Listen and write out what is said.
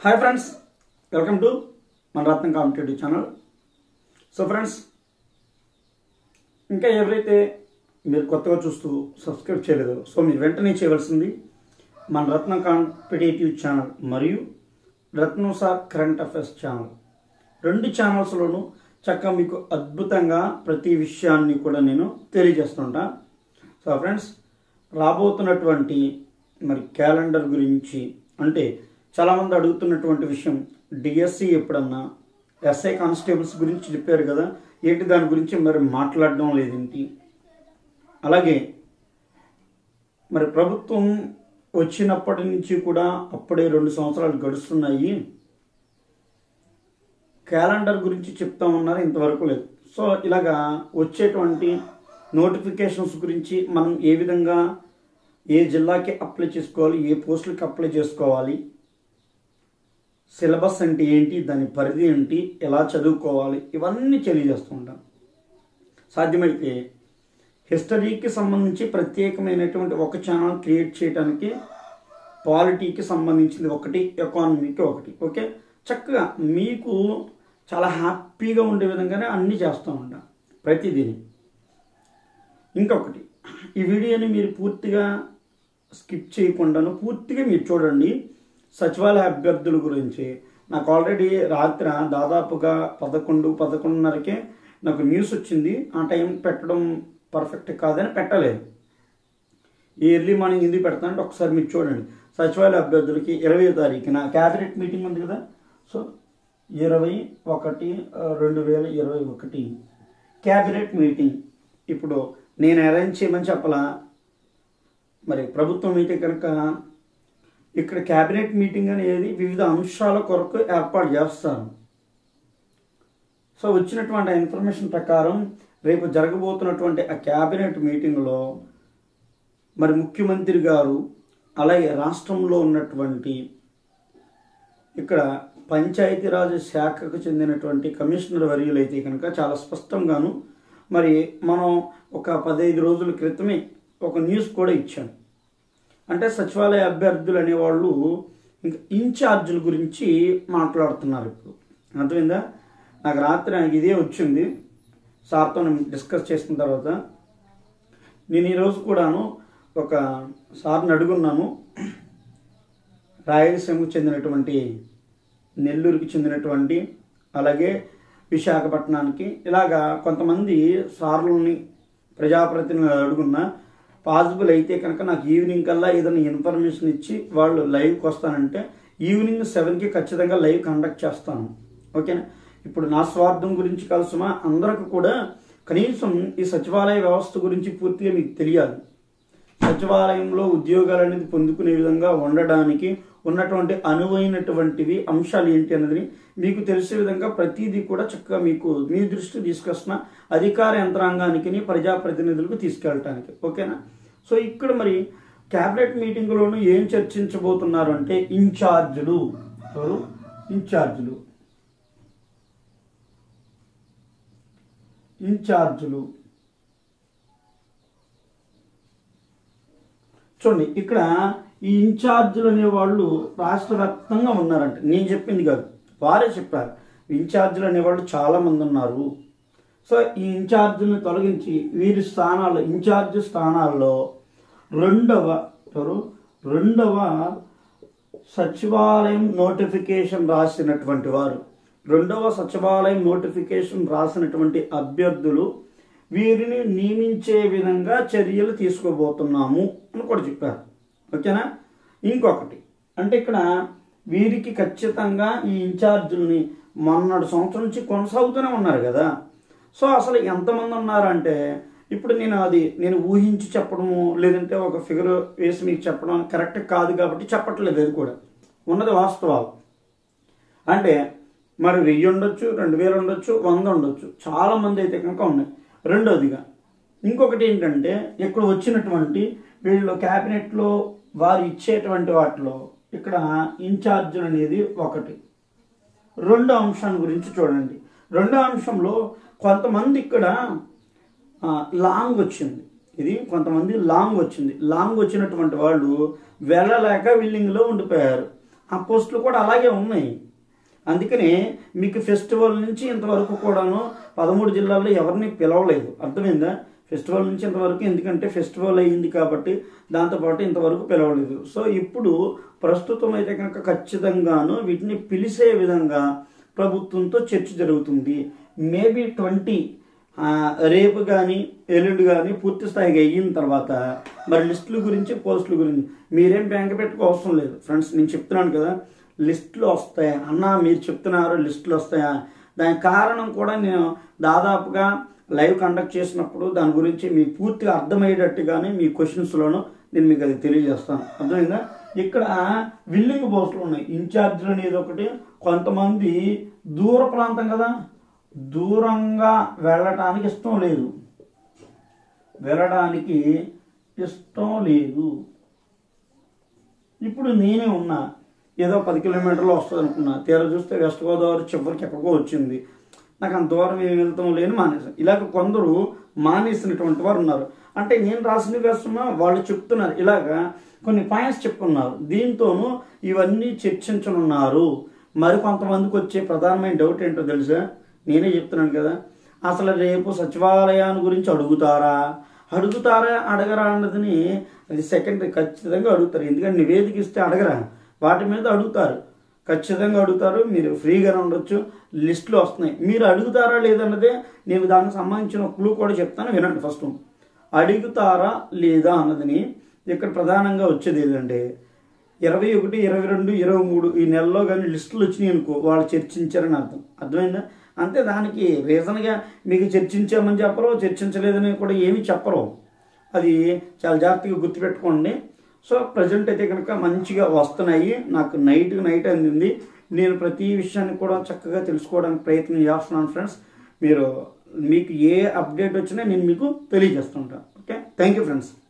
hi friends welcome to మన Ratnam competitive channel so friends ఇంకా ఎవరైతే మీరు కొత్తగా చూస్తూ సబ్స్క్రైబ్ చేయలేదో సో మీరు వెంటనే చేయవలసింది మన రత్నం కాంపిటేటివ్ ఛానల్ మరియు Ratnam sir current affairs channel రెండు ఛానల్స్లోనూ చక్కగా మీకు అద్భుతంగా ప్రతి విషయాన్ని కూడా నేను తెలియజేస్తుంటా సో ఫ్రెండ్స్ రాబోతున్నటువంటి మరి క్యాలెండర్ గురించి అంటే చాలామంది అడుగుతున్నటువంటి విషయం డిఎస్సి ఎప్పుడన్నా ఎస్ఐ కానిస్టేబుల్స్ గురించి చెప్పారు కదా ఏంటి దాని గురించి మరి మాట్లాడడం లేదేంటి అలాగే మరి ప్రభుత్వం వచ్చినప్పటి నుంచి కూడా అప్పుడే రెండు సంవత్సరాలు గడుస్తున్నాయి క్యాలెండర్ గురించి చెప్తా ఉన్నారు ఇంతవరకు లేదు సో ఇలాగా వచ్చేటువంటి నోటిఫికేషన్స్ గురించి మనం ఏ విధంగా ఏ జిల్లాకి అప్లై చేసుకోవాలి ఏ పోస్టులకి అప్లై చేసుకోవాలి సిలబస్ అంటే ఏంటి దాని పరిధి ఏంటి ఎలా చదువుకోవాలి ఇవన్నీ తెలియజేస్తూ ఉంటాం సాధ్యమైతే హిస్టరీకి సంబంధించి ప్రత్యేకమైనటువంటి ఒక ఛానల్ క్రియేట్ చేయడానికి పాలిటీకి సంబంధించింది ఒకటి ఎకానమీకి ఒకటి ఓకే చక్కగా మీకు చాలా హ్యాపీగా ఉండే విధంగానే అన్నీ చేస్తూ ఉంటాం ప్రతిదీని ఇంకొకటి ఈ వీడియోని మీరు పూర్తిగా స్కిప్ చేయకుండాను పూర్తిగా మీరు చూడండి సచివాలయ అభ్యర్థుల గురించి నాకు ఆల్రెడీ రాత్రి దాదాపుగా పదకొండు పదకొండున్నరకే నాకు న్యూస్ వచ్చింది ఆ టైం పెట్టడం పర్ఫెక్ట్ కాదని పెట్టలేదు ఈ ఎర్లీ మార్నింగ్ ఎందుకు పెడతానంటే ఒకసారి మీరు చూడండి సచివాలయ అభ్యర్థులకి ఇరవై తారీఖున క్యాబినెట్ మీటింగ్ ఉంది కదా సో ఇరవై ఒకటి ఆ, రెండు వేల ఇరవై ఒకటి క్యాబినెట్ మీటింగ్ ఇప్పుడు నేను అరేంజ్ చేయమని చెప్పలా మరి ప్రభుత్వం అయితే కనుక ఇక్కడ క్యాబినెట్ మీటింగ్ అనేది వివిధ అంశాల కొరకు ఏర్పాటు చేస్తారు సో వచ్చినటువంటి ఆ ఇన్ఫర్మేషన్ ప్రకారం రేపు జరగబోతున్నటువంటి ఆ క్యాబినెట్ మీటింగ్లో మరి ముఖ్యమంత్రి గారు అలాగే రాష్ట్రంలో ఉన్నటువంటి ఇక్కడ పంచాయతీరాజ్ శాఖకు చెందినటువంటి కమిషనర్ వర్యులైతే కనుక చాలా స్పష్టంగాను మరి మనం ఒక పదహైదు రోజుల క్రితమే ఒక న్యూస్ కూడా ఇచ్చాం అంటే సచివాలయ అభ్యర్థులు అనేవాళ్ళు ఇంకా ఇన్ఛార్జీల గురించి మాట్లాడుతున్నారు ఇప్పుడు అర్థమైందా నాకు రాత్రి నాకు ఇదే వచ్చింది సార్తో నేను డిస్కస్ చేసిన తర్వాత నేను ఈరోజు కూడాను ఒక సార్ని అడుగున్నాను రాయలసీమకు చెందినటువంటి నెల్లూరుకి చెందినటువంటి అలాగే విశాఖపట్నానికి ఇలాగా కొంతమంది సార్లని ప్రజాప్రతినిధులు అడుగున్నా పాసిబుల్ అయితే కనుక నాకు ఈవినింగ్ కల్లా ఏదైనా ఇన్ఫర్మేషన్ ఇచ్చి వాళ్ళు లైవ్కి వస్తానంటే ఈవినింగ్ సెవెన్కి ఖచ్చితంగా లైవ్ కండక్ట్ చేస్తాను ఓకేనా ఇప్పుడు నా స్వార్థం గురించి కలుసుమా అందరికి కూడా కనీసం ఈ సచివాలయ వ్యవస్థ గురించి పూర్తిగా మీకు తెలియాలి సచివాలయంలో ఉద్యోగాలు అనేది పొందుకునే విధంగా ఉండడానికి ఉన్నటువంటి అనువైనటువంటివి అంశాలు ఏంటి అన్నది మీకు తెలిసే విధంగా ప్రతిదీ కూడా చక్కగా మీకు మీ దృష్టి తీసుకొస్తున్న అధికార యంత్రాంగానికి ప్రజాప్రతినిధులకు తీసుకెళ్ళటానికి ఓకేనా సో ఇక్కడ మరి క్యాబినెట్ మీటింగ్లోనూ ఏం చర్చించబోతున్నారు అంటే ఇన్ఛార్జులు ఎవరు ఇన్ఛార్జులు ఇన్ఛార్జులు చూడండి ఇక్కడ ఈ ఇన్ఛార్జీలు అనేవాళ్ళు రాష్ట్ర వ్యాప్తంగా ఉన్నారంట నేను చెప్పింది కాదు వారే చెప్పారు ఇన్ఛార్జీలు అనేవాళ్ళు చాలా మంది ఉన్నారు సో ఈ ఇన్ఛార్జీలను తొలగించి వీరి స్థానాల్లో ఇన్ఛార్జ్ స్థానాల్లో రెండవ ఎవరు రెండవ సచివాలయం నోటిఫికేషన్ రాసినటువంటి వారు రెండవ సచివాలయం నోటిఫికేషన్ రాసినటువంటి అభ్యర్థులు వీరిని నియమించే విధంగా చర్యలు తీసుకోబోతున్నాము అని కూడా చెప్పారు ఓకేనా ఇంకొకటి అంటే ఇక్కడ వీరికి ఖచ్చితంగా ఈ ఇన్ఛార్జీలని మొన్నటి సంవత్సరం నుంచి కొనసాగుతూనే ఉన్నారు కదా సో అసలు ఎంతమంది ఉన్నారంటే ఇప్పుడు నేను అది నేను ఊహించి చెప్పడము లేదంటే ఒక ఫిగర్ వేసి మీకు చెప్పడం కరెక్ట్ కాదు కాబట్టి చెప్పట్లేదు అది కూడా ఉన్నది వాస్తవాలు అంటే మరి వెయ్యి ఉండొచ్చు రెండు వేలు ఉండొచ్చు వంద ఉండొచ్చు చాలా మంది అయితే కనుక ఉన్నాయి రెండోదిగా ఇంకొకటి ఏంటంటే ఇక్కడ వచ్చినటువంటి వీళ్ళు క్యాబినెట్లో వారు ఇచ్చేటువంటి వాటిలో ఇక్కడ ఇన్ఛార్జీలు అనేది ఒకటి రెండో అంశాన్ని గురించి చూడండి రెండో అంశంలో కొంతమంది ఇక్కడ ఆ, లాంగ్ వచ్చింది ఇది కొంతమంది లాంగ్ వచ్చింది లాంగ్ వచ్చినటువంటి వాళ్ళు వెళ్ళలేక విల్లింగ్లో ఉండిపోయారు ఆ పోస్టులు కూడా అలాగే ఉన్నాయి అందుకనే మీకు ఫెస్టివల్ నుంచి ఇంతవరకు కూడాను పదమూడు జిల్లాల్లో ఎవరిని పిలవలేదు అర్థమైందా ఫెస్టివల్ నుంచి ఇంతవరకు ఎందుకంటే ఫెస్టివల్ అయ్యింది కాబట్టి దాంతోపాటు ఇంతవరకు పిలవలేదు సో ఇప్పుడు ప్రస్తుతం అయితే కనుక ఖచ్చితంగాను వీటిని పిలిచే విధంగా ప్రభుత్వంతో చర్చ జరుగుతుంది మేబీ ట్వంటీ రేపు కానీ ఎల్లుండి కానీ పూర్తి స్థాయిగా అయిన తర్వాత మరి లిస్టుల గురించి పోస్టుల గురించి మీరేం బ్యాంక్ పెట్టుకో అవసరం లేదు ఫ్రెండ్స్ నేను చెప్తున్నాను కదా లిస్టులు వస్తాయా అన్న మీరు చెప్తున్నారు లిస్టులు వస్తాయా దానికి కారణం కూడా నేను దాదాపుగా లైవ్ కండక్ట్ చేసినప్పుడు దాని గురించి మీకు పూర్తిగా అర్థమయ్యేటట్టుగానే మీ క్వశ్చన్స్లోనూ నేను మీకు అది తెలియజేస్తాను అర్థమైందా ఇక్కడ విల్లింగ్ పోస్టులు ఉన్నాయి ఇన్ఛార్జీలు అనేది ఒకటి కొంతమంది దూర ప్రాంతం కదా దూరంగా వెళ్ళటానికి ఇష్టం లేదు వెళ్ళడానికి ఇష్టం లేదు ఇప్పుడు నేనే ఉన్నా ఏదో పది కిలోమీటర్లు వస్తుంది అనుకున్నా తీరా చూస్తే వెస్ట్ గోదావరి చివరికి ఎక్కడికో వచ్చింది నాకు అంత దూరం ఏం వెళ్తాం లేని మానేసాను ఇలాగ కొందరు మానేసినటువంటి వారు ఉన్నారు అంటే నేను రాసిన వేస్తున్నా వాళ్ళు చెప్తున్నారు ఇలాగా కొన్ని పాయింట్స్ చెప్పుకున్నారు దీంతోనూ ఇవన్నీ చర్చించనున్నారు మరి కొంతమందికి వచ్చే ప్రధానమైన డౌట్ ఏంటో తెలుసా నేనే చెప్తున్నాను కదా అసలు రేపు సచివాలయాన్ని గురించి అడుగుతారా అడుగుతారా అడగరా అన్నదని అది సెకండ్ ఖచ్చితంగా అడుగుతారు ఎందుకంటే నివేదిక ఇస్తే అడగరా వాటి మీద అడుగుతారు ఖచ్చితంగా అడుగుతారు మీరు ఫ్రీగానే ఉండొచ్చు లిస్టులు వస్తున్నాయి మీరు అడుగుతారా లేదన్నదే నేను దానికి సంబంధించిన క్లూ కూడా చెప్తాను వినండి ఫస్ట్ అడుగుతారా లేదా అన్నదని ఇక్కడ ప్రధానంగా వచ్చేది ఏంటంటే ఇరవై ఒకటి ఇరవై రెండు ఇరవై మూడు ఈ నెలలో కానీ లిస్టులు వచ్చినాయి అనుకో వాళ్ళు చర్చించారని అర్థం అర్థమైందా అంతే దానికి రీజన్గా మీకు చర్చించామని చెప్పరు చర్చించలేదని కూడా ఏమీ చెప్పరు అది చాలా జాగ్రత్తగా గుర్తుపెట్టుకోండి సో ప్రజెంట్ అయితే కనుక మంచిగా వస్తున్నాయి నాకు నైట్ నైట్ అందింది నేను ప్రతి విషయాన్ని కూడా చక్కగా తెలుసుకోవడానికి ప్రయత్నం చేస్తున్నాను ఫ్రెండ్స్ మీరు మీకు ఏ అప్డేట్ వచ్చినా నేను మీకు తెలియజేస్తుంటాను ఓకే థ్యాంక్ యూ ఫ్రెండ్స్